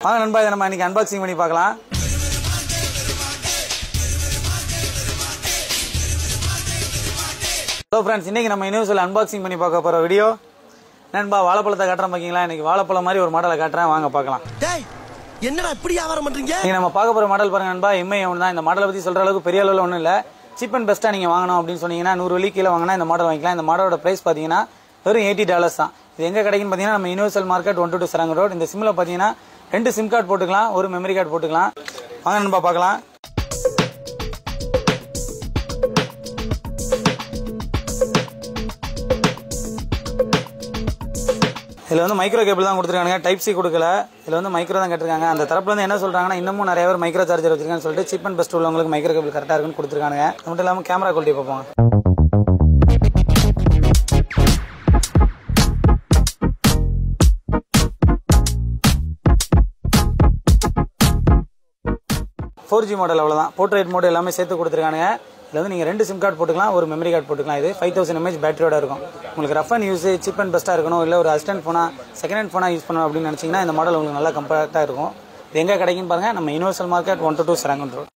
வாங்க நண்பா இதை நம்ம இன்னைக்கு அன்பாக்சிங் பண்ணி பார்க்கலாம் ஹலோ ஃப்ரெண்ட்ஸ் இன்னைக்கு நம்ம யூனிவர்சல் அன்பாக்சிங் பண்ணி பார்க்க போகிற வீடியோ நண்பா வாழைப்பழத்தை காட்டுறேன் பார்த்தீங்களா இன்னைக்கு வாழைப்பழம் மாதிரி ஒரு மாடலை காட்டுறேன் வாங்க பார்க்கலாம் டேய் என்னடா இப்படி வியாபாரம் பண்றீங்க நீங்க நம்ம பார்க்க போற மாடல் பாருங்க நண்பா எம்ஐ ஒன்று தான் இந்த மாடலை பத்தி சொல்ற அளவுக்கு பெரிய அளவில் ஒன்றும் இல்லை சீப் அண்ட் பெஸ்ட்டாக நீங்க வாங்கணும் அப்படின்னு சொன்னீங்கன்னா நூறு வெள்ளி கீழே வாங்கினா இந்த மாடல் வாங்கிக்கலாம் இந்த மாடலோட பிரைஸ் பார்த்தீங்கன்னா வெறும் எயிட்டி டாலர்ஸ் தான் இது எங்க கிடைக்குன்னு பார்த்தீங்கன்னா நம்ம யூனிவர்சல் மார்க்கெட் ஒன் டூ சரங்க ரோட் இந்த சிம்மில் பார்த்தீங்கன்னா ரெண்டு சிம் கார்டு போட்டுக்கலாம் ஒரு மெமரி கார்டு போட்டுக்கலாம் வாங்க நண்பா பார்க்கலாம் இதில் வந்து மைக்ரோ கேபிள் தான் கொடுத்துருக்காங்க டைப் சி கொடுக்கல இதில் வந்து மைக்ரோ தான் கேட்டிருக்காங்க அந்த தரப்புல வந்து என்ன சொல்றாங்கன்னா இன்னமும் நிறைய பேர் மைக்ரோ சார்ஜர் வச்சிருக்காங்கன்னு சொல்லிட்டு சீப் அண்ட் பெஸ்ட் உள்ளவங்களுக்கு மைக்ரோ கேபிள் கரெக்டாக இருக்குன்னு கொடுத்துருக்காங்க அது மட்டும் இல்லாமல் கேமரா குவாலிட்டி பார்ப்போம் ஃபோர் ஜி மாடல் அவ்வளோதான் போர்ட்ரேட் மோட் எல்லாமே சேர்த்து கொடுத்துருக்காங்க இதில் வந்து நீங்கள் ரெண்டு சிம் கார்டு போட்டுக்கலாம் ஒரு மெமரி கார்டு போட்டுக்கலாம் இது ஃபைவ் தௌசண்ட் எம்ஏஹெச் பேட்டரியோட இருக்கும் உங்களுக்கு rough and use cheap and பெஸ்ட்டாக இருக்கணும் இல்லை ஒரு அசிஸ்டன்ட் ஃபோனாக செகண்ட் ஹேண்ட் ஃபோனாக யூஸ் பண்ணணும் அப்படின்னு நினச்சிங்கன்னா இந்த மாடல் உங்களுக்கு நல்லா கம்பேக்டாக இருக்கும் இது எங்கே கிடைக்குன்னு பாருங்கள் நம்ம universal market one two two சரங்கன் ரோட்